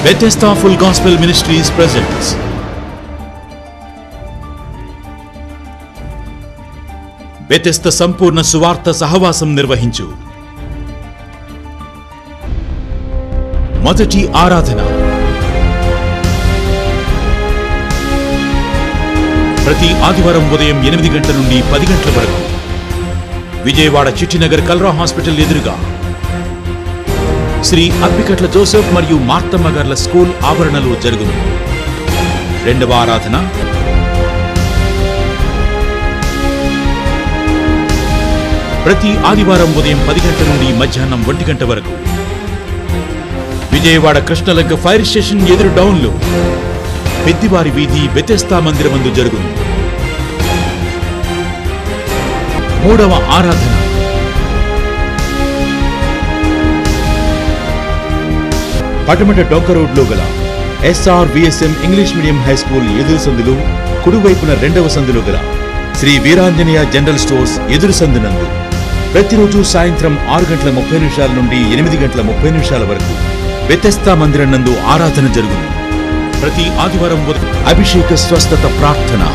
Bethesda Full Gospel Ministries presents Bethesda సంపూర్ణ సువార్త సహవాసం నిర్వహించు మొదటి ఆరాధన ప్రతి ఆదివారం ఉదయం ఎనిమిది గంటల నుండి పది గంటల వరకు విజయవాడ చిట్టినగర్ కల్రా హాస్పిటల్ ఎదురుగా శ్రీ అప్పికట్ల జోసెఫ్ మరియు మార్తమ్మ గార్ల స్కూల్ ఆవరణలో జరుగును రెండవ ఆరాధన ప్రతి ఆదివారం ఉదయం పది గంటల నుండి మధ్యాహ్నం ఒంటి గంట వరకు విజయవాడ కృష్ణలంక ఫైర్ స్టేషన్ ఎదురు డౌన్లో పెద్దివారి వీధి బెతెస్తా మందిరమందు జరుగును మూడవ ఆరాధన పటమట డొంక రోడ్లో గల SR VSM English medium high school ఎదురు సందులు కుడివైపున రెండవ సందులో గల శ్రీ వీరాంజనేయ జనరల్ స్టోర్స్ ఎదురు సందునందు ప్రతిరోజు సాయంత్రం ఆరు గంటల ముప్పై నిమిషాల నుండి ఎనిమిది గంటల ముప్పై నిమిషాల వరకు వ్యతస్థా మందిరం నందు ఆరాధన జరుగును ప్రతి ఆదివారం ఉదయం అభిషేక స్వస్థత ప్రార్థన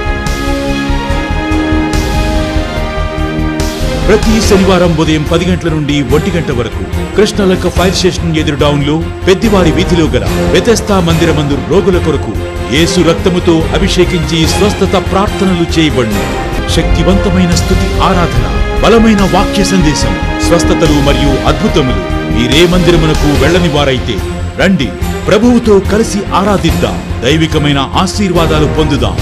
ప్రతి శనివారం ఉదయం పది గంటల నుండి ఒంటి గంట వరకు కృష్ణలంక ఫైర్ స్టేషన్ ఎదురు డౌన్ లో పెద్దివారి వీధిలో గల వ్యతస్థా మందిరమందు రోగుల కొరకు యేసు రక్తముతో అభిషేకించి స్వస్థత ప్రార్థనలు చేయబడును శక్తివంతమైన స్థుతి ఆరాధన బలమైన వాక్య సందేశం స్వస్థతలు మరియు అద్భుతములు మీరే మందిరమునకు వెళ్ళని వారైతే రండి ప్రభువుతో కలిసి ఆరాధిద్దాం దైవికమైన ఆశీర్వాదాలు పొందుదాం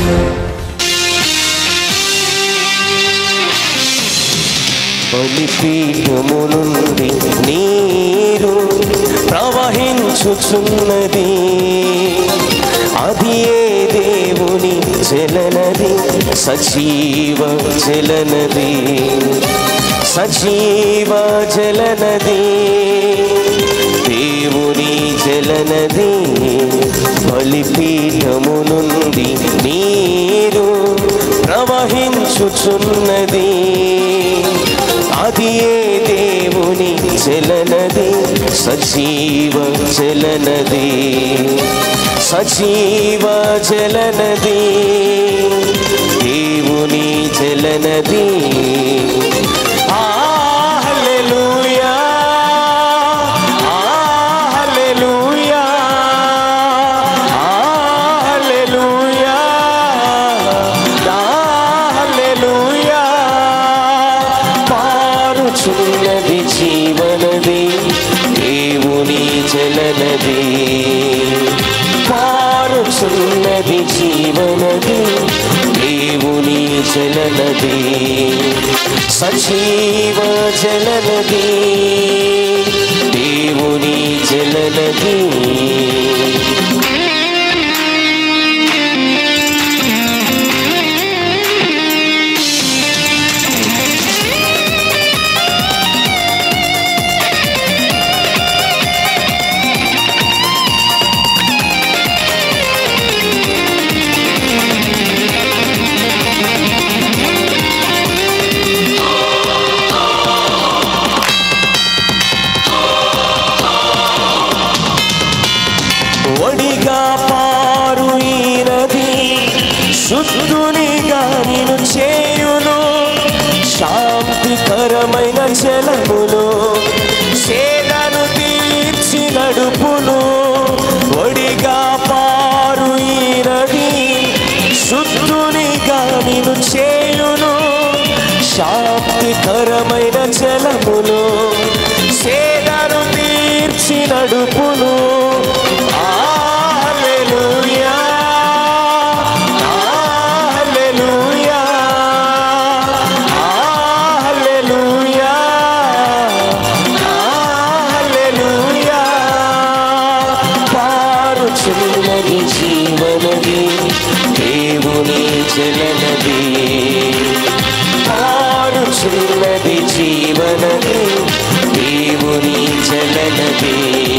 బలిపీఠము నుండి నీరు ప్రవహించుచున్నది అది ఏ దేవుని జలనది సజీవ జలనది సజీవ జలనది దేవుని జలనది బలిపీఠము నుండి నీరు ప్రవహించుచున్నది అది ఏ దేవుని జలనది సజీవ జలనది సజీవ జలనది దేవుని జలనది ఆ హల్లెలూయా ఆ హల్లెలూయా ఆ హల్లెలూయా ఆ హల్లెలూయా పారుచున్నది జీవనది దేవుని జలనది పారుచున్నది జీవనది దేవుని జలనది సజీవ జలనది దేవుని జలనది ఒడిగా పారు ఈ నది శుద్ధునిగా నిన్ను చేయును శాంతికరమైన జలములు సేదను తీర్చి నడుపును ఒడిగా పారు ఈ నది శుద్ధునిగా నిన్ను చేయును శాంతికరమైన జలములు సేదను తీర్చి నడుపును హల్లెలూయా హల్లెలూయా హల్లెలూయా హల్లెలూయా పారుచున్నది జీవనది దేవుని జలనది పారుచున్నది జీవనది దేవుని జలనది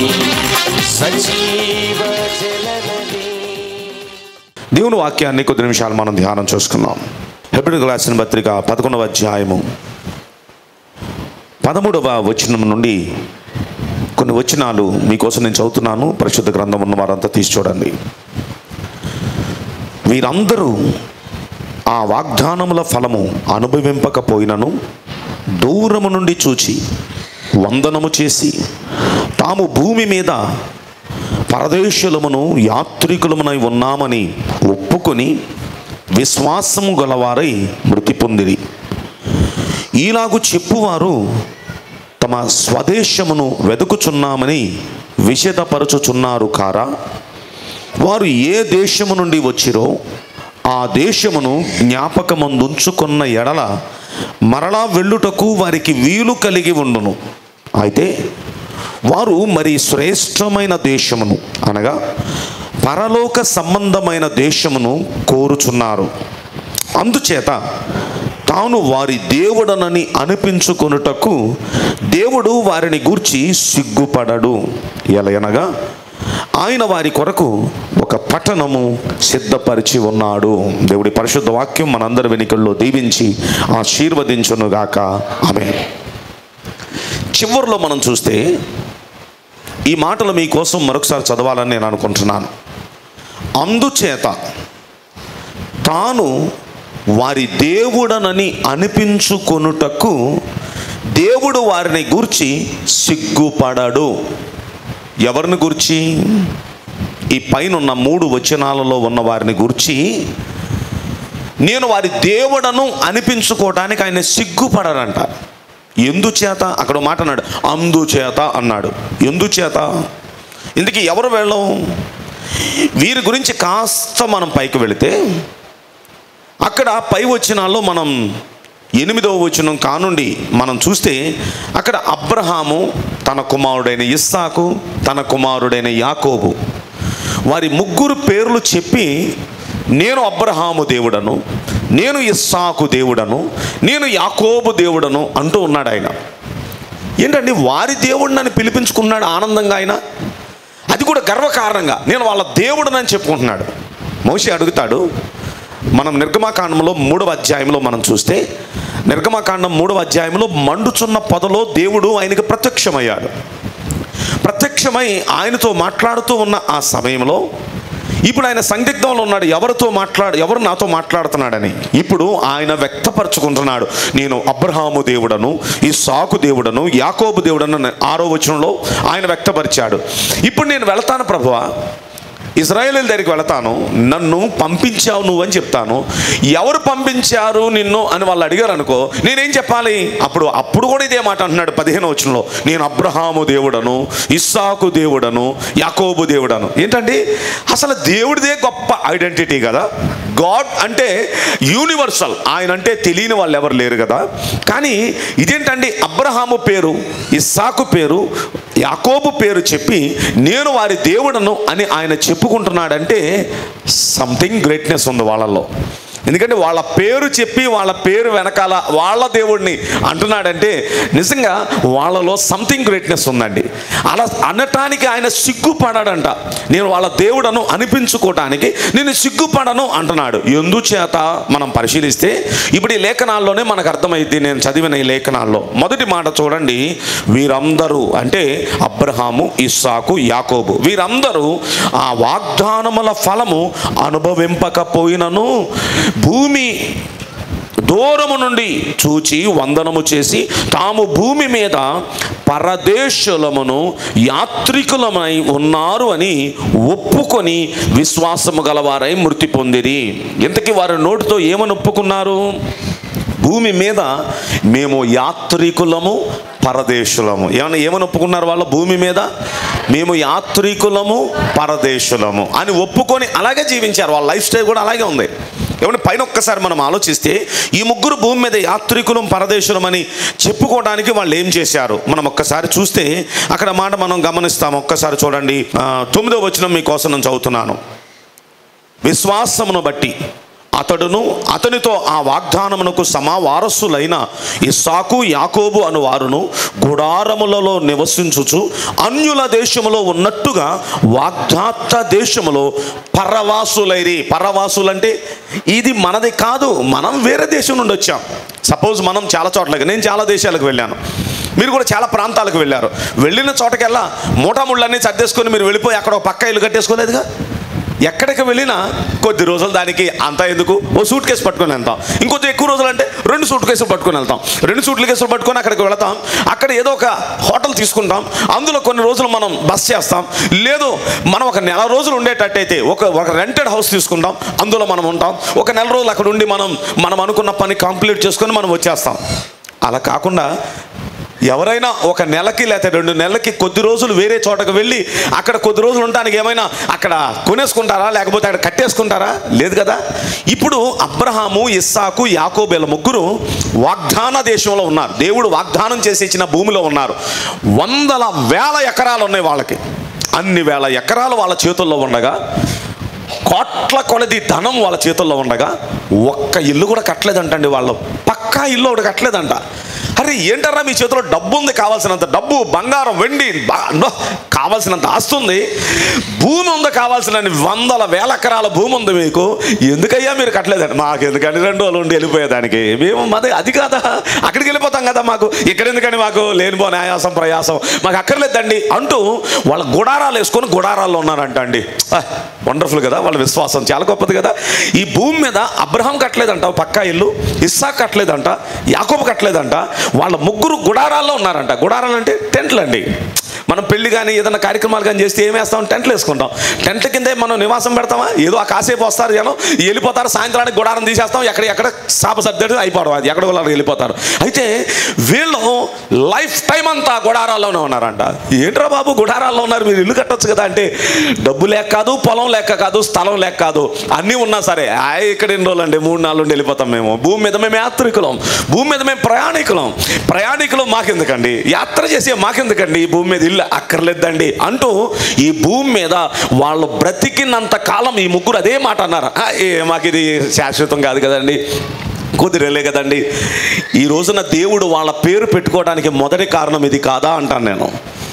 సజీవ జలనది దేవుని వాక్యాన్ని కొద్ది నిమిషాలు మనం ధ్యానం చేసుకుందాం హెబ్రిల్ రాసిన పత్రిక పదకొండవ అధ్యాయము పదమూడవ వచనం నుండి కొన్ని వచనాలు మీకోసం నేను చదువుతున్నాను పరిశుద్ధ గ్రంథం ఉన్న వారంతా తీసి చూడండి వీరందరూ ఆ వాగ్దానముల ఫలము అనుభవింపకపోయినను దూరము నుండి చూచి వందనము చేసి తాము భూమి మీద పరదేశులమును యాత్రికులమునై ఉన్నామని ఒప్పుకొని విశ్వాసము గలవారై మృతి పొందిరి ఈలాగు చెప్పువారు తమ స్వదేశమును వెతుకుచున్నామని విషదపరచుచున్నారు కారా వారు ఏ దేశము నుండి వచ్చిరో ఆ దేశమును జ్ఞాపకమందుంచుకున్న ఎడల మరలా వెళ్ళుటకు వారికి వీలు కలిగి ఉండును అయితే వారు మరి శ్రేష్టమైన దేశమును అనగా పరలోక సంబంధమైన దేశమును కోరుచున్నారు అందుచేత తాను వారి దేవుడనని అనిపించుకొనుటకు దేవుడు వారిని గూర్చి సిగ్గుపడడు ఎలయనగా ఆయన వారి కొరకు ఒక పట్టణము సిద్ధపరిచి ఉన్నాడు దేవుడి పరిశుద్ధ వాక్యం మనందరి వెనుకల్లో దీవించి ఆశీర్వదించునుగాక ఆమె చివరిలో మనం చూస్తే ఈ మాటలు మీకోసం మరొకసారి చదవాలని నేను అనుకుంటున్నాను అందుచేత తాను వారి దేవుడనని అనిపించుకొనుటకు దేవుడు వారిని గూర్చి సిగ్గుపడడు ఎవరిని గురించి ఈ పైన ఉన్న మూడు వచనాలలో ఉన్న వారిని గురించి నేను వారి దేవుడను అనిపించుకోవటానికి ఆయన సిగ్గుపడరంట ఎందుచేత అక్కడ మాట అన్నాడు అందుచేత అన్నాడు ఎందుచేత ఇందుకు ఎవరు వెళ్ళం వీరి గురించి కాస్త మనం పైకి వెళితే అక్కడ పై వచనాల్లో మనం ఎనిమిదవ వచనం కానుండి మనం చూస్తే అక్కడ అబ్రహాము తన కుమారుడైన ఇస్సాకు తన కుమారుడైన యాకోబు వారి ముగ్గురు పేర్లు చెప్పి నేను అబ్రహాము దేవుడను నేను ఇస్సాకు దేవుడను నేను యాకోబు దేవుడను అంటూ ఉన్నాడు ఆయన ఏంటండి వారి దేవుడిని అని పిలిపించుకున్నాడు ఆనందంగా ఆయన అది కూడా గర్వకారణంగా నేను వాళ్ళ దేవుడనని చెప్పుకుంటున్నాడు మోషి అడుగుతాడు మనం నిర్గమాకాండంలో మూడవ అధ్యాయంలో మనం చూస్తే నిర్గమాకాండం మూడవ అధ్యాయంలో మండుచున్న పొదలో దేవుడు ఆయనకి ప్రత్యక్షమయ్యాడు ప్రత్యక్షమై ఆయనతో మాట్లాడుతూ ఉన్న ఆ సమయంలో ఇప్పుడు ఆయన సందిగ్ధంలో ఉన్నాడు ఎవరితో మాట్లాడు ఎవరు నాతో మాట్లాడుతున్నాడని ఇప్పుడు ఆయన వ్యక్తపరచుకుంటున్నాడు నేను అబ్రహాము దేవుడను ఈ సాకు దేవుడను యాకోబు దేవుడను అని ఆరో వచనంలో ఆయన వ్యక్తపరిచాడు ఇప్పుడు నేను వెళ్తాను ప్రభువా ఇజ్రాయేల్ దగ్గరికి వెళతాను నన్ను పంపించావు నువ్వు అని చెప్తాను ఎవరు పంపించారు నిన్ను అని వాళ్ళు అడిగారు అనుకో నేనేం చెప్పాలి అప్పుడు అప్పుడు కూడా ఇదే మాట అంటున్నాడు పదిహేను వచనంలో నేను అబ్రహాము దేవుడను ఇస్సాకు దేవుడను యాకోబు దేవుడను ఏంటండి అసలు దేవుడిదే గొప్ప ఐడెంటిటీ కదా గాడ్ అంటే యూనివర్సల్ ఆయన అంటే తెలియని వాళ్ళు ఎవరు లేరు కదా కానీ ఇదేంటండి అబ్రహాము పేరు ఇస్సాకు పేరు యాకోబు పేరు చెప్పి నేను వారి దేవుడను అని ఆయన చెప్పుకుంటున్నాడంటే సంథింగ్ గ్రేట్నెస్ ఉంది వాళ్ళల్లో ఎందుకంటే వాళ్ళ పేరు చెప్పి వాళ్ళ పేరు వెనకాల వాళ్ళ దేవుడిని అంటున్నాడంటే నిజంగా వాళ్ళలో సంథింగ్ గ్రేట్నెస్ ఉందండి అలా అనటానికి ఆయన సిగ్గుపడాడంట నేను వాళ్ళ దేవుడను అనిపించుకోవటానికి నేను సిగ్గుపడను అంటున్నాడు ఎందుచేత మనం పరిశీలిస్తే ఇప్పుడు ఈ లేఖనాల్లోనే మనకు అర్థమైంది నేను చదివిన ఈ లేఖనాల్లో మొదటి మాట చూడండి వీరందరూ అంటే అబ్రహాము ఇస్సాకు యాకోబు వీరందరూ ఆ వాగ్దానముల ఫలము అనుభవింపకపోయినను భూమి దూరము నుండి చూచి వందనము చేసి తాము భూమి మీద పరదేశులమును యాత్రికులమై ఉన్నారు అని ఒప్పుకొని విశ్వాసము గలవారై మృతి పొందిరి ఇంతకీ వారి నోటితో ఏమని ఒప్పుకున్నారు భూమి మీద మేము యాత్రికులము పరదేశులము ఏమన్నా ఏమని ఒప్పుకున్నారు వాళ్ళ భూమి మీద మేము యాత్రికులము పరదేశులము అని ఒప్పుకొని అలాగే జీవించారు వాళ్ళ లైఫ్ స్టైల్ కూడా అలాగే ఉంది ఏమంటే పైన ఒక్కసారి మనం ఆలోచిస్తే ఈ ముగ్గురు భూమి మీద యాత్రికులం పరదేశులం అని చెప్పుకోవడానికి వాళ్ళు ఏం చేశారు మనం ఒక్కసారి చూస్తే అక్కడ మాట మనం గమనిస్తాం ఒక్కసారి చూడండి ఆ, తొమ్మిదో వచనం మీకోసం నేను చదువుతున్నాను విశ్వాసమును బట్టి అతడును అతనితో ఆ వాగ్దానమునకు సమావారసులైన ఇస్సాకు యాకోబు అను వారును గుడారములలో నివసించుచు అన్యుల దేశములో ఉన్నట్టుగా వాగ్దాత దేశములో పరవాసులైరి పరవాసులంటే ఇది మనది కాదు మనం వేరే దేశం నుండి వచ్చాం సపోజ్ మనం చాలా చోట్లకి నేను చాలా దేశాలకు వెళ్ళాను మీరు కూడా చాలా ప్రాంతాలకు వెళ్ళారు వెళ్ళిన చోటకెల్లా మూటాముళ్ళన్నీ సర్దేసుకొని మీరు వెళ్ళిపోయి అక్కడ ఒక పక్క ఇల్లు కట్టేసుకోలేదుగా ఎక్కడికి వెళ్ళినా కొద్ది రోజులు దానికి అంతా ఎందుకు ఓ సూట్ కేసు పట్టుకొని వెళ్తాం ఇంకొంచెం ఎక్కువ రోజులు అంటే రెండు సూట్ కేసులు పట్టుకొని వెళ్తాం రెండు సూట్ కేసులు పట్టుకొని అక్కడికి వెళతాం అక్కడ ఏదో ఒక హోటల్ తీసుకుంటాం అందులో కొన్ని రోజులు మనం బస్ చేస్తాం లేదు మనం ఒక నెల రోజులు ఉండేటట్టయితే ఒక ఒక రెంటెడ్ హౌస్ తీసుకుంటాం అందులో మనం ఉంటాం ఒక నెల రోజులు అక్కడ ఉండి మనం మనం అనుకున్న పని కంప్లీట్ చేసుకొని మనం వచ్చేస్తాం అలా కాకుండా ఎవరైనా ఒక నెలకి లేకపోతే రెండు నెలలకి కొద్ది రోజులు వేరే చోటకు వెళ్ళి అక్కడ కొద్ది రోజులు ఉండడానికి ఏమైనా అక్కడ కొనేసుకుంటారా లేకపోతే అక్కడ కట్టేసుకుంటారా లేదు కదా ఇప్పుడు అబ్రహాము ఇస్సాకు యాకోబేల ముగ్గురు వాగ్దాన దేశంలో ఉన్నారు దేవుడు వాగ్దానం చేసి ఇచ్చిన భూమిలో ఉన్నారు వందల వేల ఎకరాలు ఉన్నాయి వాళ్ళకి అన్ని వేల ఎకరాలు వాళ్ళ చేతుల్లో ఉండగా కోట్ల కొలది ధనం వాళ్ళ చేతుల్లో ఉండగా ఒక్క ఇల్లు కూడా కట్టలేదంటండి వాళ్ళు పక్కా ఇల్లు ఒకటి కట్టలేదంట అరే ఏంటరా మీ చేతిలో డబ్బు ఉంది కావాల్సినంత డబ్బు బంగారం వెండి బా- నో, కావాల్సినంత ఆస్తి ఉంది భూమి ఉంది కావాల్సిన వందల వేల ఎకరాల భూమి ఉంది మీకు ఎందుకయ్యా మీరు కట్టలేదండి మాకు ఎందుకండి రెండు రోజులు ఉండి వెళ్ళిపోయేదానికి మేము మాది అది కాదా అక్కడికి వెళ్ళిపోతాం కదా మాకు ఇక్కడ ఎందుకని మాకు లేనిపోని ఆయాసం ప్రయాసం మాకు అక్కర్లేదండి అంటూ వాళ్ళ గుడారాలు వేసుకొని గుడారాల్లో ఉన్నారంట అండి వండర్ఫుల్ కదా వాళ్ళ విశ్వాసం చాలా గొప్పది కదా ఈ భూమి మీద అబ్రహం కట్టలేదంట పక్కా ఇల్లు ఇస్సా కట్టలేదంట యాకోబు కట్టలేదంట వాళ్ళ ముగ్గురు గుడారాల్లో ఉన్నారంట గుడారాలు అంటే టెంట్లు అండి మనం పెళ్లి కానీ ఏదైనా కార్యక్రమాలు కానీ చేస్తే ఏం వేస్తాం టెంట్లు వేసుకుంటాం టెంట్ల కిందే మనం నివాసం పెడతామా ఏదో ఆ కాసేపు వస్తారు జనం వెళ్ళిపోతారు సాయంత్రానికి గుడారం తీసేస్తాం ఎక్కడ ఎక్కడ సాప సర్దడి అయిపోవడం అది ఎక్కడ వాళ్ళు వెళ్ళిపోతారు అయితే వీళ్ళు లైఫ్ టైం అంతా గుడారాల్లోనే ఉన్నారంట ఏంట్రా బాబు గుడారాల్లో ఉన్నారు మీరు ఇల్లు కట్టొచ్చు కదా అంటే డబ్బు లేక కాదు పొలం లేక కాదు స్థలం లేక కాదు అన్నీ ఉన్నా సరే ఆ ఇక్కడ ఎన్ని రోజులు అండి మూడు నాలుగు నుండి వెళ్ళిపోతాం మేము భూమి మీద మేము యాత్రికులం భూమి మీద మేము ప్రయాణికులం ప్రయాణికులు మాకెందుకండి యాత్ర చేసే మాకెందుకండి ఈ భూమి మీద ఇల్లు అక్కర్లేదండి అంటూ ఈ భూమి మీద వాళ్ళు బ్రతికినంత కాలం ఈ ముగ్గురు అదే మాట అన్నారు "ఆ, ఏ మాకు ఇది శాశ్వతం కాదు కదండి కుదిరేలే కదండి ఈ రోజున దేవుడు వాళ్ళ పేరు పెట్టుకోవడానికి మొదటి కారణం ఇది కాదా అంటాను నేను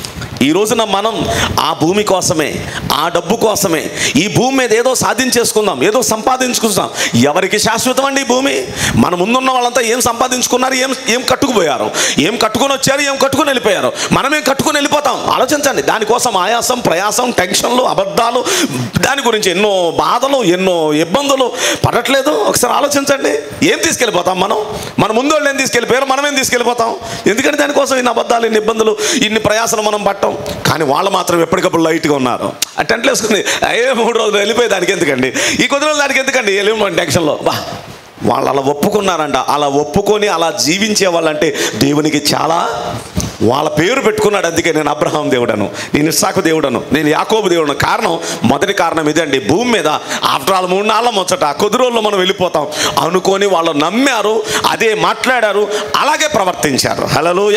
ఈ రోజున మనం ఆ భూమి కోసమే ఆ డబ్బు కోసమే ఈ భూమి మీద ఏదో సాధించేసుకుందాం ఏదో సంపాదించుకుందాం ఎవరికి శాశ్వతం అండి ఈ భూమి మన ముందున్న వాళ్ళంతా ఏం సంపాదించుకున్నారు ఏం ఏం కట్టుకుపోయారు ఏం కట్టుకొని వచ్చారు ఏం కట్టుకొని వెళ్ళిపోయారు మనమేం కట్టుకొని వెళ్ళిపోతాం ఆలోచించండి దానికోసం ఆయాసం ప్రయాసం టెన్షన్లు అబద్ధాలు దాని గురించి ఎన్నో బాధలు ఎన్నో ఇబ్బందులు పడట్లేదు ఒకసారి ఆలోచించండి ఏం తీసుకెళ్ళిపోతాం మనం మన ముందు వాళ్ళు ఏం తీసుకెళ్ళిపోయారు మనం ఏం తీసుకెళ్ళిపోతాం ఎందుకంటే దానికోసం ఇన్ని అబద్ధాలు ఇన్ని ఇబ్బందులు ఇన్ని ప్రయాసలు మనం పట్టం కానీ వాళ్ళు మాత్రం ఎప్పటికప్పుడు లైట్గా ఉన్నారు ఆ టెంట్లు వేసుకుని అయ్యే మూడు రోజులు వెళ్ళిపోయి దానికి ఎందుకండి ఈ కొద్ది రోజులు దానికి ఎందుకండి వెళ్ళిపో టెన్షన్లో బా వాళ్ళు అలా ఒప్పుకున్నారంట అలా ఒప్పుకొని అలా జీవించే వాళ్ళంటే దేవునికి చాలా వాళ్ళ పేరు పెట్టుకున్నాడు అందుకే నేను అబ్రహాం దేవుడను నేను ఇస్సాకు దేవుడను నేను యాకోబు దేవుడను కారణం మొదటి కారణం ఇదండి భూమి మీద ఆఫ్టర్ ఆల్ మూడు నాళ్ళ ముచ్చట కొద్ది రోజుల్లో మనం వెళ్ళిపోతాం అనుకొని వాళ్ళు నమ్మారు అదే మాట్లాడారు అలాగే ప్రవర్తించారు హలలోయ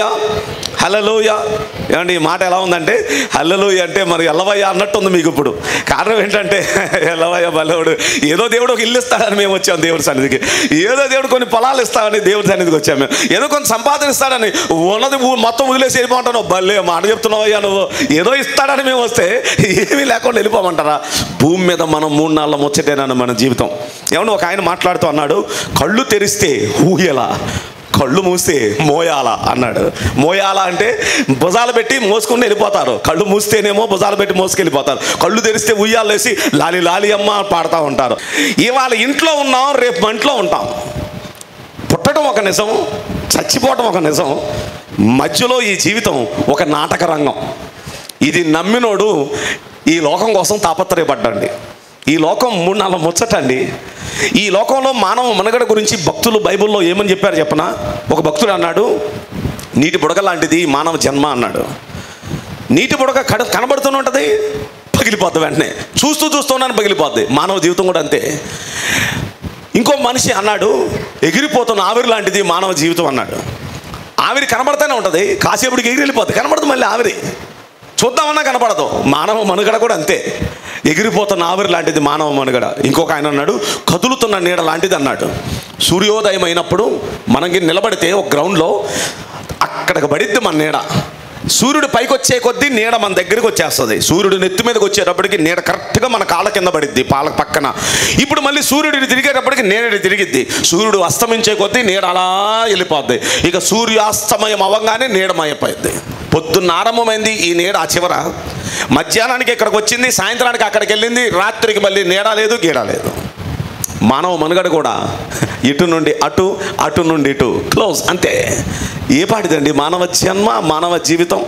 హలలోయ ఏమండి ఈ మాట ఎలా ఉందంటే హల్లలోయ అంటే మరి ఎల్లవయ్య అన్నట్టు ఉంది మీకు ఇప్పుడు కారణం ఏంటంటే ఎల్లవయ్య బలవుడు ఏదో దేవుడు ఒక ఇల్లు ఇస్తాడని మేము వచ్చాం దేవుడి సన్నిధికి ఏదో దేవుడు కొన్ని పొలాలు ఇస్తాడని దేవుడి సన్నిధికి వచ్చాము మేము ఏదో కొంత సంపాదన ఇస్తాడని ఉన్నది ఊ- మొత్తం వదిలేసి వెళ్ళిపోమంటాను భలే మాట చెప్తున్నావయ్యా నువ్వు ఏదో ఇస్తాడని మేము వస్తే ఏమీ లేకుండా వెళ్ళిపోమంటారా భూమి మీద మనం మూడు నాళ్ళ ముచ్చటేనని మన జీవితం ఏమన్నా ఒక ఆయన మాట్లాడుతూ అన్నాడు కళ్ళు తెరిస్తే ఊయలా కళ్ళు మూస్తే మోయాల అన్నాడు మోయాల అంటే భుజాలు పెట్టి మోసుకుని వెళ్ళిపోతారు కళ్ళు మూస్తేనేమో భుజాలు పెట్టి మోసుకెళ్ళిపోతారు కళ్ళు తెరిస్తే ఉయ్యాలేసి లాలి లాలి అమ్మ పాడుతూ ఉంటారు ఇవాళ ఇంట్లో ఉన్నాం రేపు మంట్లో ఉంటాం పుట్టడం ఒక నిజం చచ్చిపోవటం ఒక నిజం మధ్యలో ఈ జీవితం ఒక నాటక రంగం ఇది నమ్మినోడు ఈ లోకం కోసం తాపత్రయపడ్డండి ఈ లోకం మూడు నాలుగు ముచ్చటండి ఈ లోకంలో మానవ మనుగడ గురించి భక్తులు బైబిల్లో ఏమని చెప్పారు చెప్పనా ఒక భక్తుడు అన్నాడు నీటి బుడగ లాంటిది మానవ జన్మ అన్నాడు నీటి బుడగ కడ కనబడుతూనే ఉంటుంది పగిలిపోద్ది వెంటనే చూస్తూ చూస్తున్నాను పగిలిపోద్ది మానవ జీవితం కూడా అంతే ఇంకో మనిషి అన్నాడు ఎగిరిపోతున్న ఆవిరి లాంటిది మానవ జీవితం అన్నాడు ఆవిరి కనబడతానే ఉంటుంది కాసేపుడికి ఎగిరి వెళ్ళిపోద్ది కనబడదు మళ్ళీ ఆవిరి చూద్దామన్నా కనపడదు మానవ మనుగడ కూడా అంతే ఎగిరిపోతున్న ఆవిరి లాంటిది మానవ మనుగడ ఇంకొక ఆయన అన్నాడు కదులుతున్న నీడ లాంటిది అన్నాడు సూర్యోదయం అయినప్పుడు మనకి నిలబడితే ఒక గ్రౌండ్లో అక్కడికి పడిద్ది మన నీడ సూర్యుడు పైకి వచ్చే కొద్దీ నీడ మన దగ్గరికి వచ్చేస్తుంది సూర్యుడు నెత్తి మీదకి వచ్చేటప్పటికి నీడ కరెక్ట్గా మన కాళ్ళ కింద పడిద్ది పాల పక్కన ఇప్పుడు మళ్ళీ సూర్యుడు ఇటు తిరిగేటప్పటికి నీడ తిరిగిద్ది సూర్యుడు అస్తమించే కొద్దీ నీడ అలా వెళ్ళిపోద్ది ఇక సూర్యాస్తమయం అవ్వగానే నీడమయపోయింది పొద్దున్న ఆరంభమైంది ఈ నీడ ఆ చివర మధ్యాహ్నానికి ఇక్కడికి వచ్చింది సాయంత్రానికి అక్కడికి వెళ్ళింది రాత్రికి మళ్ళీ నీడ లేదు గీడ లేదు మానవ మనుగడ కూడా ఇటు నుండి అటు అటు నుండి ఇటు క్లోజ్ అంతే ఏ పాటిదండి మానవ జన్మ మానవ జీవితం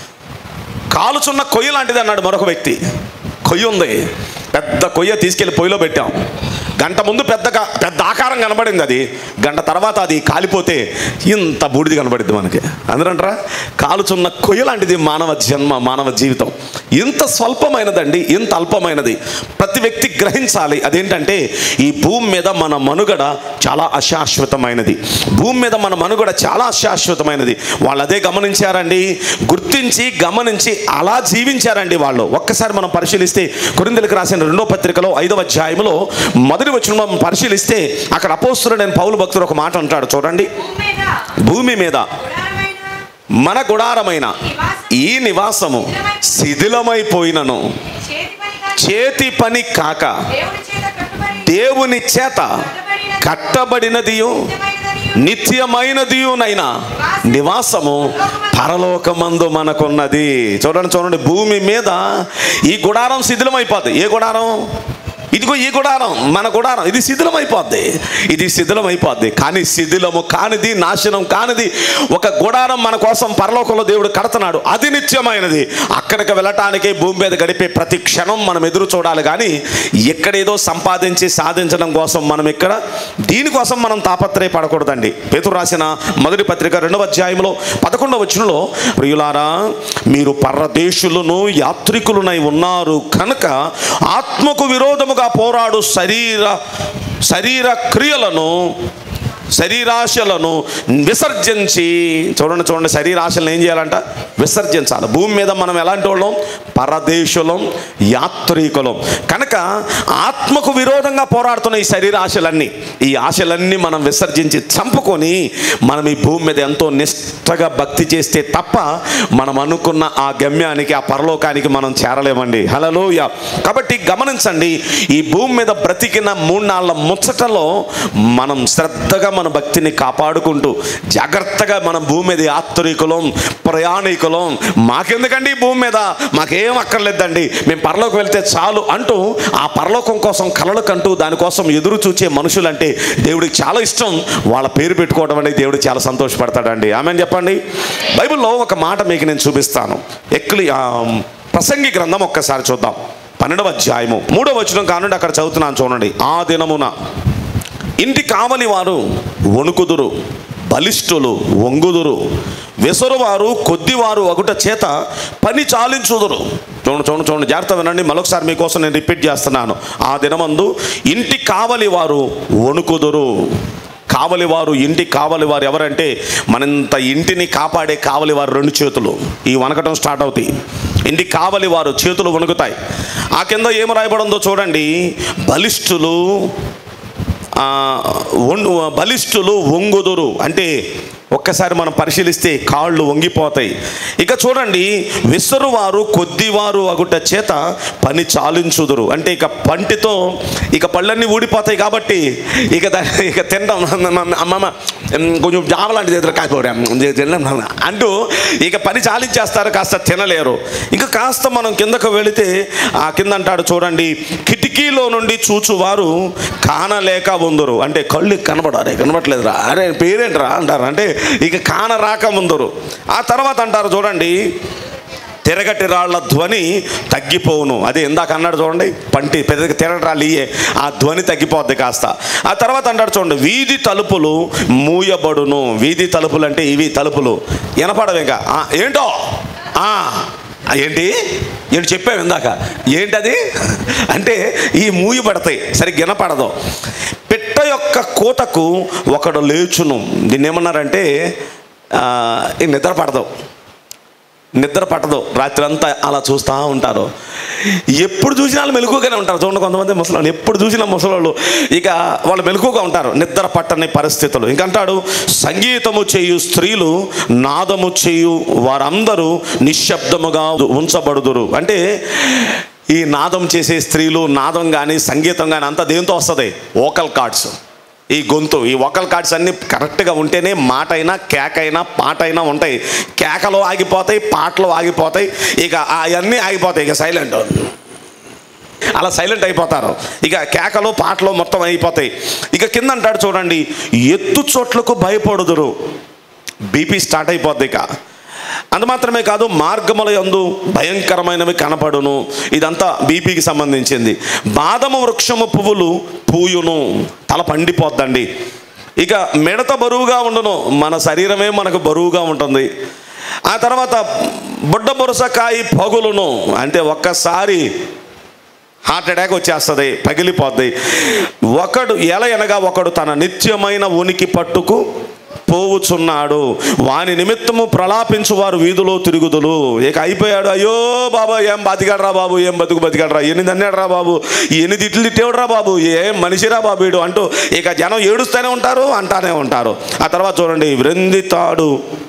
కాలుచున్న కొయ్య లాంటిది అన్నాడు మరొక వ్యక్తి కొయ్య ఉంది పెద్ద కొయ్య తీసుకెళ్ళి పొయ్యిలో పెట్టాం గంట ముందు పెద్దగా పెద్ద ఆకారం కనబడింది అది గంట తర్వాత అది కాలిపోతే ఇంత బూడిది కనబడింది మనకి అందరంటారా కాలుచున్న కొయ్య లాంటిది మానవ జన్మ మానవ జీవితం ఇంత స్వల్పమైనదండి ఇంత అల్పమైనది ప్రతి వ్యక్తి గ్రహించాలి అదేంటంటే ఈ భూమి మీద మన మనుగడ చాలా అశాశ్వతమైనది భూమి మీద మన మనుగడ చాలా అశాశ్వతమైనది వాళ్ళు అదే గమనించారండి గుర్తించి గమనించి అలా జీవించారండి వాళ్ళు ఒక్కసారి మనం పరిశీలిస్తే కొరిందలకు రాసిన రెండో పత్రికలో ఐదవ అధ్యాయంలో మొదటి వచ్చిన మనం పరిశీలిస్తే అక్కడ అపోస్తుడు నేను పౌలు భక్తుడు ఒక మాట అంటాడు చూడండి భూమి మీద భూమి మీద గుడారమైన మన గుడారమైన ఈ నివాసము శిథిలమైపోయినను చేతి పని కాక చేతి పని కాక దేవుని చేత కట్టుబడి దేవుని చేత కట్టబడినదియు నిత్యమైనదనియు నిత్యమైనదియునైన నివాసము పరలోకమందు మనకున్నది చూడండి చూడండి భూమి మీద ఈ గుడారం శిథిలమైపోద్ది ఏ గుడారం ఇదిగో ఈ గుడారం మన గుడారం ఇది శిథిలమైపోద్ది ఇది శిథిలమైపోద్ది కానీ శిథిలము కానిది నాశనం కానిది ఒక గుడారం మన కోసం పరలోకంలో దేవుడు కడుతున్నాడు అది నిత్యమైనది అక్కడికి వెళ్ళటానికి భూమి మీద గడిపే ప్రతి క్షణం మనం ఎదురు చూడాలి కానీ ఎక్కడేదో సంపాదించి సాధించడం కోసం మనం ఇక్కడ దీనికోసం మనం తాపత్రయపడకూడదండి పేతురు రాసిన మొదటి పత్రిక రెండవ అధ్యాయంలో పదకొండవ వచనంలో ప్రియులారా మీరు పరదేశులను యాత్రికులనై ఉన్నారు కనుక ఆత్మకు విరోధముగా పోరాడు శరీర శరీర క్రియలను శరీరాశలను విసర్జించి చూడండి చూడండి శరీరాశలను ఏం చేయాలంట విసర్జించాలి భూమి మీద మనం ఎలాంటి వాళ్ళం పరదేశులం యాత్రికులం కనుక ఆత్మకు విరోధంగా పోరాడుతున్న ఈ శరీరాశలన్నీ ఈ ఆశలన్నీ మనం విసర్జించి చంపుకొని మనం ఈ భూమి మీద ఎంతో నిష్టగా భక్తి చేస్తే తప్ప మనం అనుకున్న ఆ గమ్యానికి ఆ పరలోకానికి మనం చేరలేమండి హలలోయ కాబట్టి గమనించండి ఈ భూమి మీద బ్రతికిన మూడు నాళ్ళ ముచ్చటలో మనం శ్రద్ధగా మన భక్తిని కాపాడుకుంటూ జాగ్రత్తగా మనం భూమి మీద యాత్రికులం ప్రయాణికులం మాకెందుకండి ఈ భూమి మీద మాకేం అక్కర్లేదండి మేము పరలోకి వెళ్తే చాలు అంటూ ఆ పరలోకం కోసం కలలు కంటూ దానికోసం ఎదురు చూచే మనుషులంటే దేవుడికి చాలా ఇష్టం వాళ్ళ పేరు పెట్టుకోవడం అనేది దేవుడు చాలా సంతోషపడతాడండి ఆమె చెప్పండి బైబిల్లో ఒక మాట మీకు నేను చూపిస్తాను ఎక్లి ఆ, ప్రసంగి గ్రంథం ఒక్కసారి చూద్దాం పన్నెండవ అధ్యాయము మూడవ వచనం కానుండి అక్కడ చదువుతున్నాను చూడండి ఆ దినమున ఇంటి కావలి వారు వణుకుదురు బలిష్ఠులు వంగుదురు వెసరువారు కొద్దివారు ఒకట చేత పని చాలించుదురు చూడండి చూడండి చూడండి జాగ్రత్త వినండి మరొకసారి మీకోసం నేను రిపీట్ చేస్తున్నాను ఆ దినమందు ఇంటి కావలి వారు వణుకుదురు కావలి వారు ఇంటి కావలి వారు ఎవరంటే మనంత ఇంటిని కాపాడే కావలి వారు రెండు చేతులు ఈ వనకటం స్టార్ట్ అవుతాయి ఇంటి కావలి వారు చేతులు వణుకుతాయి ఆ కింద ఏం రాయబడిందో చూడండి బలిష్ఠులు ఆ, వొం- బలిష్ఠులు వంగుదురు అంటే ఒక్కసారి మనం పరిశీలిస్తే కాళ్ళు వంగిపోతాయి ఇక చూడండి విసరువారు కొద్దివారు అగుట చేత పని చాలించుదురు అంటే ఇక పంటితో ఇక పళ్ళన్నీ ఊడిపోతాయి కాబట్టి ఇక దా- ఇక తినడం అమ్మమ్మ కొంచెం జామ లాంటిది ఎదురు కాకపోవడం అంటూ ఇక పని చాలించేస్తారు కాస్త తినలేరు ఇంకా కాస్త మనం కిందకు వెళితే ఆ కింద అంటాడు చూడండి కిటికీలో నుండి చూచువారు కానలేక ఉందరు అంటే కళ్ళు కనబడాలి కనబడలేదురా అరే పేరేంట్రా అంటారు అంటే ఇక కాన రాక ముందరు ఆ తర్వాత అంటారు చూడండి తిరగటి రాళ్ల ధ్వని తగ్గిపోవును అదే ఇందాక అన్నాడు చూడండి పంటి పెద్ద తిరగటి రాళ్ళు ఇయ్యే ఆ ధ్వని తగ్గిపోద్ది కాస్త ఆ తర్వాత అంటాడు చూడండి వీధి తలుపులు మూయబడును వీధి తలుపులు అంటే ఇవి తలుపులు వినపడవు ఇంకా ఆ, ఏంటో ఆ, ఏంటి ఏంటి చెప్పావు ఇందాక ఏంటది అంటే ఈ మూయబడతాయి సరిగ్గా వినపడదు పిట్ట యొక్క కూతకు ఒకడు లేచును దీన్ని ఏమన్నారంటే ఆ, ఈ నిద్ర పడదు నిద్ర పట్టదు రాత్రి అంతా అలా చూస్తూ ఉంటారు ఎప్పుడు చూసినా వాళ్ళు మెలకుగానే ఉంటారు చూడండి కొంతమంది ముసలాళ్ళు ఎప్పుడు చూసినా ముసలాళ్ళు ఇక వాళ్ళు మెలకుగా ఉంటారు నిద్ర పట్టని పరిస్థితులు ఇంకంటాడు సంగీతము చేయు స్త్రీలు నాదము చేయు వారందరూ నిశ్శబ్దముగా ఉంచబడుదురు అంటే ఈ నాదం చేసే స్త్రీలు నాదం కానీ సంగీతం కానీ అంతా దేంతో వస్తుంది ఓకల్ కార్డ్స్ ఈ గొంతు ఈ వకల్ కార్డ్స్ అన్ని కరెక్ట్గా ఉంటేనే మాట అయినా కేక అయినా పాట అయినా ఉంటాయి కేకలు ఆగిపోతాయి పాటలు ఆగిపోతాయి ఇక అవన్నీ ఆగిపోతాయి ఇక సైలెంట్ అలా సైలెంట్ అయిపోతారు ఇక కేకలు పాటలు మొత్తం అయిపోతాయి ఇక కింద అంటాడు చూడండి ఎత్తు చోట్లకు భయపడుదురు బీపీ స్టార్ట్ అయిపోద్ది ఇక అంత మాత్రమే కాదు మార్గముల యందు భయంకరమైనవి కనపడును ఇదంతా బీపీకి సంబంధించింది బాదము వృక్షము పువ్వులు పూయును తల పండిపోద్దండి ఇక మిడత బరువుగా ఉండును మన శరీరమే మనకు బరువుగా ఉంటుంది ఆ తర్వాత బుడ్డ బురసకాయి పగులును అంటే ఒక్కసారి హార్ట్ అటాక్ వచ్చేస్తుంది పగిలిపోద్ది ఒకడు ఎలా అనగా ఒకడు తన నిత్యమైన ఉనికి పట్టుకు పోవుచున్నాడు వాని నిమిత్తము ప్రలాపించు వారు వీధిలో తిరుగుదులు ఇక అయిపోయాడు అయ్యో బాబా ఏం బతికాడరా బాబు ఏం బతుకు బతికాడరా ఎన్ని దన్నాడరా బాబు ఎన్ని తిట్లు తిట్టేవడరా బాబు ఏం మనిషిరా బాబు వీడు అంటూ ఇక జనం ఏడుస్తూనే ఉంటారు అంటానే ఉంటారు ఆ తర్వాత చూడండి వ్రిందితాడు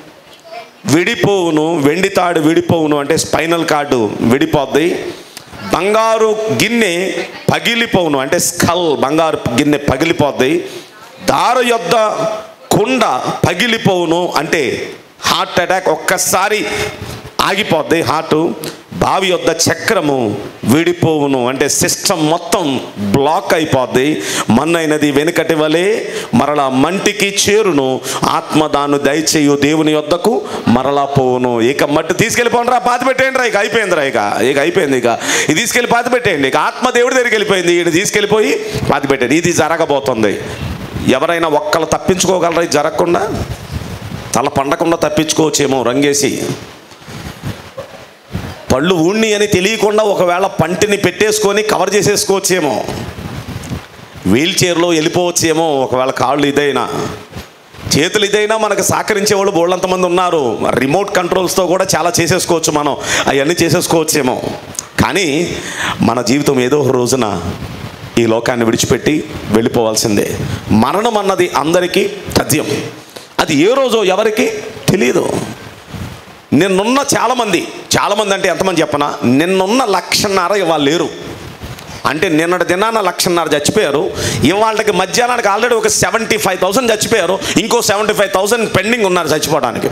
విడిపోవును వెండి తాడు విడిపోవును అంటే స్పైనల్ కార్డు విడిపోద్ది బంగారు గిన్నె పగిలిపోవును అంటే స్కల్ బంగారు గిన్నె పగిలిపోద్ది దారు యొద్ద కుండ పగిలిపోవును అంటే హార్ట్ అటాక్ ఒక్కసారి ఆగిపోద్ది హార్ట్ బావి యొద్ద చక్రము విడిపోవును అంటే సిస్టమ్ మొత్తం బ్లాక్ అయిపోద్ది మన్నైనది వెనుకటి వలె మరలా మంటికి చేరును ఆత్మ దాన్ని దయచేయు దేవుని యొద్దకు మరలా పోవును ఇక మట్టి తీసుకెళ్ళిపోండి రా పాతి పెట్టేయండి రా ఇక అయిపోయింది రా ఇక ఇక అయిపోయింది ఇక ఇది తీసుకెళ్ళి పాతి పెట్టేయండి ఇక ఆత్మ దేవుడి దగ్గరికి వెళ్ళిపోయింది ఇది తీసుకెళ్ళిపోయి పాతి పెట్టండి ఇది జరగబోతుంది ఎవరైనా ఒక్కళ్ళు తప్పించుకోగలరా ఇది జరగకుండా తల పండకుండా తప్పించుకోవచ్చేమో రంగేసి పళ్ళు ఊణ్ణి అని తెలియకుండా ఒకవేళ పంటిని పెట్టేసుకొని కవర్ చేసేసుకోవచ్చేమో వీల్ చైర్లో వెళ్ళిపోవచ్చేమో ఒకవేళ కాళ్ళు ఇదైనా చేతులు ఇదైనా మనకు సహకరించే వాళ్ళు బోళ్ళంతమంది ఉన్నారు రిమోట్ కంట్రోల్స్తో కూడా చాలా చేసేసుకోవచ్చు మనం అవన్నీ చేసేసుకోవచ్చేమో కానీ మన జీవితం ఏదో ఒక రోజున ఈ లోకాన్ని విడిచిపెట్టి వెళ్ళిపోవాల్సిందే మరణం అన్నది అందరికీ తథ్యం అది ఏ రోజో ఎవరికి తెలియదు నిన్నున్న చాలామంది చాలామంది అంటే ఎంతమంది చెప్పనా నిన్నున్న లక్షన్నర ఇవాళ లేరు అంటే నిన్నటి దినాన లక్షన్నర చచ్చిపోయారు ఇవాళకి మధ్యాహ్నానికి ఆల్రెడీ ఒక సెవెంటీ ఫైవ్ థౌసండ్ చచ్చిపోయారు ఇంకో సెవెంటీ ఫైవ్ థౌసండ్ పెండింగ్ ఉన్నారు చచ్చిపోవడానికి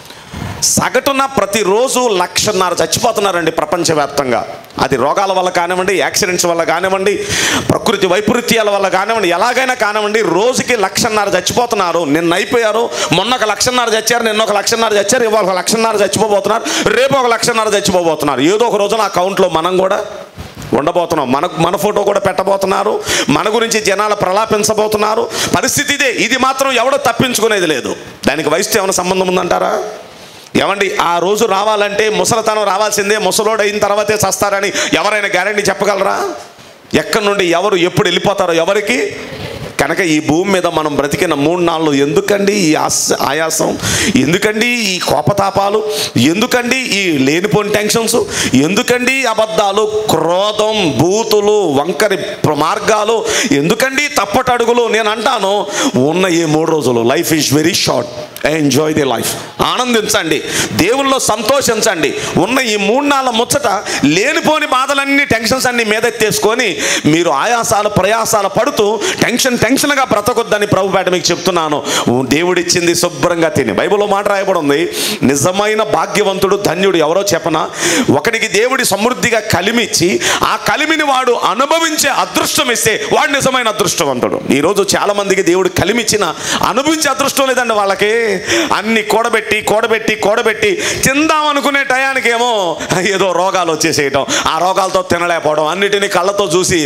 సగటున ప్రతిరోజు లక్షన్నర చచ్చిపోతున్నారండి ప్రపంచవ్యాప్తంగా అది రోగాల వల్ల కానివ్వండి యాక్సిడెంట్స్ వల్ల కానివ్వండి ప్రకృతి వైపరీత్యాల వల్ల కానివ్వండి ఎలాగైనా కానివ్వండి రోజుకి లక్షన్నర చచ్చిపోతున్నారు నిన్న అయిపోయారు మొన్న ఒక లక్షన్నర చచ్చారు నిన్న ఒక లక్షన్నర చచ్చారు ఇవాళ ఒక లక్షన్నర చచ్చిపోబోతున్నారు రేపు ఒక లక్షన్నర చచ్చిపోబోతున్నారు ఏదో ఒక రోజున ఆ కౌంట్లో మనం కూడా ఉండబోతున్నాం మన మన ఫోటో కూడా పెట్టబోతున్నారు మన గురించి జనాలు ప్రలాపించబోతున్నారు పరిస్థితి ఇదే ఇది మాత్రం ఎవడో తప్పించుకునేది లేదు దానికి వయసుతో ఏమైనా సంబంధం ఉందంటారా ఏమండి ఆ రోజు రావాలంటే ముసలితనం రావాల్సిందే ముసలోడు అయిన తర్వాతే చస్తారని ఎవరైనా గ్యారంటీ చెప్పగలరా ఎక్కడి నుండి ఎవరు ఎప్పుడు వెళ్ళిపోతారో ఎవరికి కనుక ఈ భూమి మీద మనం బ్రతికిన మూడు నాళ్ళు ఎందుకండి ఈ ఆస్ ఆయాసం ఎందుకండి ఈ కోపతాపాలు ఎందుకండి ఈ లేనిపోని టెన్షన్స్ ఎందుకండి ఈ అబద్ధాలు క్రోధం బూతులు వంకరి ప్ర- మార్గాలు ఎందుకండి తప్పటడుగులు నేను అంటాను ఉన్న ఈ మూడు రోజులు life is very short enjoy the life ఆనందించండి దేవుల్లో సంతోషించండి ఉన్న ఈ మూడు నాళ్ళ ముచ్చట లేనిపోని బాధలన్నీ టెన్షన్స్ అన్ని మీదెత్తేసుకొని మీరు ఆయాసాలు ప్రయాసాలు పడుతూ టెన్షన్ టెన్షన్గా బ్రతకొద్దని ప్రభుపేట మీకు చెప్తున్నాను దేవుడిచ్చింది శుభ్రంగా తిని బైబిల్లో మాట రాయబడి ఉంది నిజమైన భాగ్యవంతుడు ధన్యుడు ఎవరో చెప్పన ఒకడికి దేవుడి సమృద్ధిగా కలిమిచ్చి ఆ కలిమిని వాడు అనుభవించే అదృష్టం ఇస్తే వాడు నిజమైన అదృష్టవంతుడు ఈరోజు చాలా మందికి దేవుడు కలిమిచ్చిన అనుభవించే అదృష్టం లేదండి వాళ్ళకి అన్ని కూడబెట్టి కూడబెట్టి కూడబెట్టి తిందాం అనుకునే టయానికి ఏమో ఏదో రోగాలు వచ్చేసేయటం ఆ రోగాలతో తినలేకపోవడం అన్నిటినీ కళ్ళతో చూసి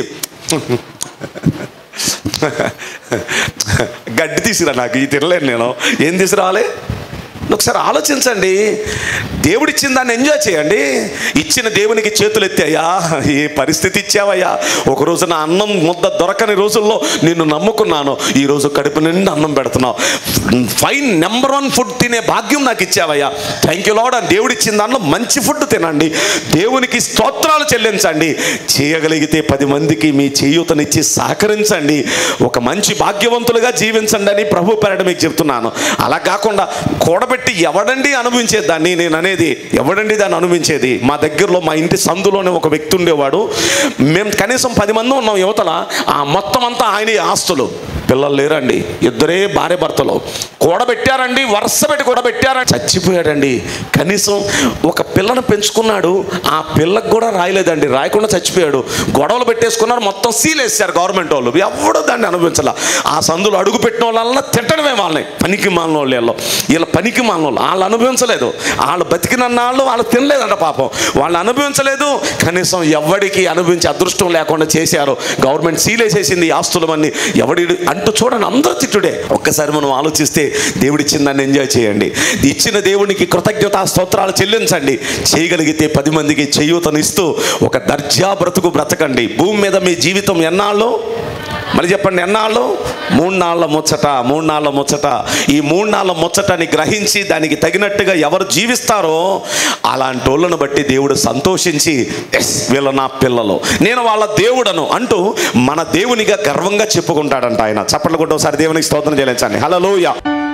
గడ్డి తీసుకురా నాకు ఈ తినలేను నేను ఏం తీసుకురావాలి ఒకసారి ఆలోచించండి దేవుడిచ్చిన దాన్ని ఎంజాయ్ చేయండి ఇచ్చిన దేవునికి చేతులు ఎత్తాయా ఏ పరిస్థితి ఇచ్చావయ్యా ఒక రోజు నా అన్నం ముద్ద దొరకని రోజుల్లో నిన్ను నమ్ముకున్నాను ఈ రోజు కడుపు నిండా అన్నం పెడుతున్నావు ఫైన్ నెంబర్ వన్ ఫుడ్ తినే భాగ్యం నాకు ఇచ్చావయ్యా థ్యాంక్ యూ లాడ్ అని దేవుడిచ్చిన దానిలో మంచి ఫుడ్ తినండి దేవునికి స్తోత్రాలు చెల్లించండి చేయగలిగితే పది మందికి మీ చేయూతనిచ్చి సహకరించండి ఒక మంచి భాగ్యవంతులుగా జీవించండి అని ప్రభు పేరట మీకు చెప్తున్నాను అలా కాకుండా కూడబెట్టి ఎవడండి అనుభవించేది దాన్ని నేను అనేది ఎవడండి దాన్ని అనుభవించేది మా దగ్గరలో మా ఇంటి సందులోనే ఒక వ్యక్తి ఉండేవాడు మేము కనీసం పది మంది ఉన్నాం యువతల ఆ మొత్తం అంతా ఆయన ఆస్తులు పిల్లలు లేరండి ఇద్దరే భార్య భర్తలు కూడబెట్టారండి వరుస పెట్టి కూడబెట్టారండి చచ్చిపోయాడండి కనీసం ఒక పిల్లను పెంచుకున్నాడు ఆ పిల్లకు కూడా రాయలేదండి రాయకుండా చచ్చిపోయాడు గొడవలు పెట్టేసుకున్నారు మొత్తం సీల్ వేసారు గవర్నమెంట్ వాళ్ళు ఎవడో దాన్ని అనుభవించాల ఆ సందులో అడుగు పెట్టిన వాళ్ళ తిట్టడమే వాళ్ళని పనికి మాలిన వాళ్ళు వీళ్ళు వీళ్ళ పనికి మాలిన వాళ్ళు వాళ్ళు అనుభవించలేదు వాళ్ళు బతికిన వాళ్ళు వాళ్ళు తినలేదంట పాపం వాళ్ళు అనుభవించలేదు కనీసం ఎవడికి అనుభవించే అదృష్టం లేకుండా చేశారు గవర్నమెంట్ సీల్ వేసేసింది ఈ ఆస్తులవన్నీ ఎవడి అంటూ చూడండి అందరూ తిట్టుడే ఒక్కసారి మనం ఆలోచిస్తే దేవుడిచ్చిన దాన్ని ఎంజాయ్ చేయండి ఇచ్చిన దేవునికి కృతజ్ఞతా స్తోత్రాలు చెల్లించండి చేయగలిగితే పది మందికి చేయూతనిస్తూ ఒక దర్జా బ్రతుకు బ్రతకండి భూమి మీద మీ జీవితం ఎన్నాళ్ళు మరి చెప్పండి ఎన్నాళ్ళు మూడు నాళ్ళ ముచ్చట మూడు నాళ్ళ ముచ్చట ఈ మూడు నాళ్ళ ముచ్చటని గ్రహించి దానికి తగినట్టుగా ఎవరు జీవిస్తారో అలాంటి వాళ్ళను బట్టి దేవుడు సంతోషించి ఎస్ వీళ్ళ నా పిల్లలు నేను వాళ్ళ దేవుడను అంటూ మన దేవునిగా గర్వంగా చెప్పుకుంటాడంట ఆయన చప్పట్లు కొట్టి ఒకసారి దేవునికి స్తోత్రం చెల్లించండి హలోయ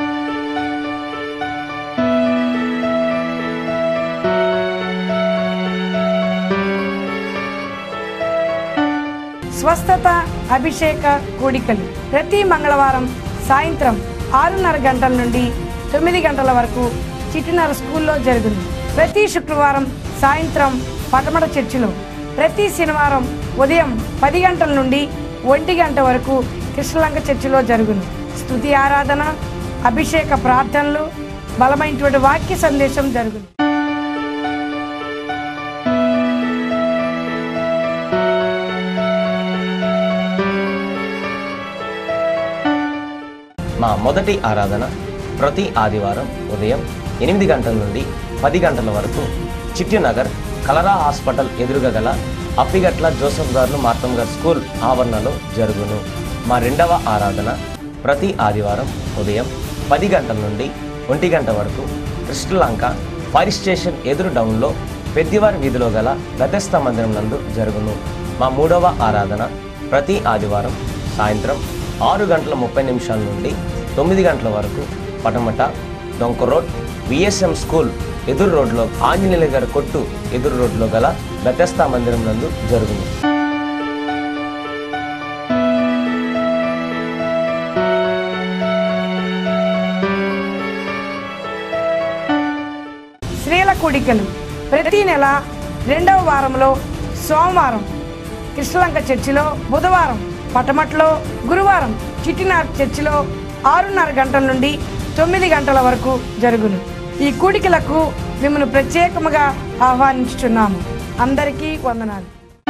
స్వస్థత అభిషేక కూడికలు ప్రతి మంగళవారం సాయంత్రం ఆరున్నర గంటల నుండి తొమ్మిది గంటల వరకు చిట్టినర స్కూల్లో జరుగును ప్రతి శుక్రవారం సాయంత్రం పటమట చర్చిలో ప్రతి శనివారం ఉదయం పది గంటల నుండి ఒంటి గంట వరకు కృష్ణలంక చర్చిలో జరుగును స్తుతి ఆరాధన అభిషేక ప్రార్థనలు బలమైనటువంటి వాక్య సందేశం జరుగును మా మొదటి ఆరాధన ప్రతి ఆదివారం ఉదయం ఎనిమిది గంటల నుండి పది గంటల వరకు చిట్టినగర్ కలరా హాస్పిటల్ ఎదురుగా గల అప్పిగట్ల జోసఫ్ గారు మార్తం గారు స్కూల్ ఆవరణలో జరుగును మా రెండవ ఆరాధన ప్రతి ఆదివారం ఉదయం పది గంటల నుండి ఒంటి గంట వరకు కృష్ణలంక ఫైర్ స్టేషన్ ఎదురు డౌన్లో పెద్దివారి వీధిలో గల గతస్థ మందిరం నందు జరుగును మా మూడవ ఆరాధన ప్రతి ఆదివారం సాయంత్రం ఆరు గంటల ముప్పై నిమిషాల నుండి తొమ్మిది గంటల వరకు పటమట డొంక రోడ్ విఎస్ఎం స్కూల్ ఎదురు రోడ్లో ఆంజనేయుల గారి కొట్టు ఎదురు రోడ్లో గల గతస్థ మందిరం నందు జరుగును స్త్రీల కూడికలు ప్రతి నెల రెండవ వారంలో సోమవారం కృష్ణలంక చర్చిలో బుధవారం పటమట్లో గురువారం చిట్టినార్ చర్చిలో ఆరున్నర గంటల నుండి తొమ్మిది గంటల వరకు జరుగును ఈ కూడికలకు మిమ్మల్ని ప్రత్యేకముగా ఆహ్వానించుచున్నాము అందరికీ వందనాలు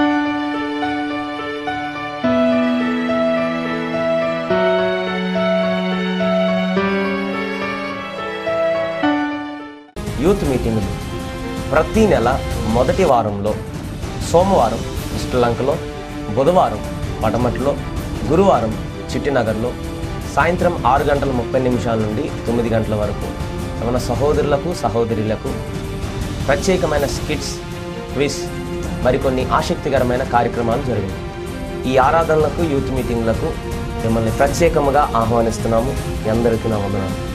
యూత్ మీటింగులు ప్రతి నెల మొదటి వారంలో సోమవారం శ్రీలంకలో బుధవారం పటమట్లో గురువారం చిట్టినగర్లో సాయంత్రం ఆరు గంటల ముప్పై నిమిషాల నుండి తొమ్మిది గంటల వరకు మన సహోదరులకు సహోదరులకు ప్రత్యేకమైన స్కిట్స్ క్విజ్ మరికొన్ని ఆసక్తికరమైన కార్యక్రమాలు జరిగాయి ఈ ఆరాధనలకు యూత్ మీటింగ్లకు మిమ్మల్ని ప్రత్యేకముగా ఆహ్వానిస్తున్నాము మీ అందరికీ నా వందనాలు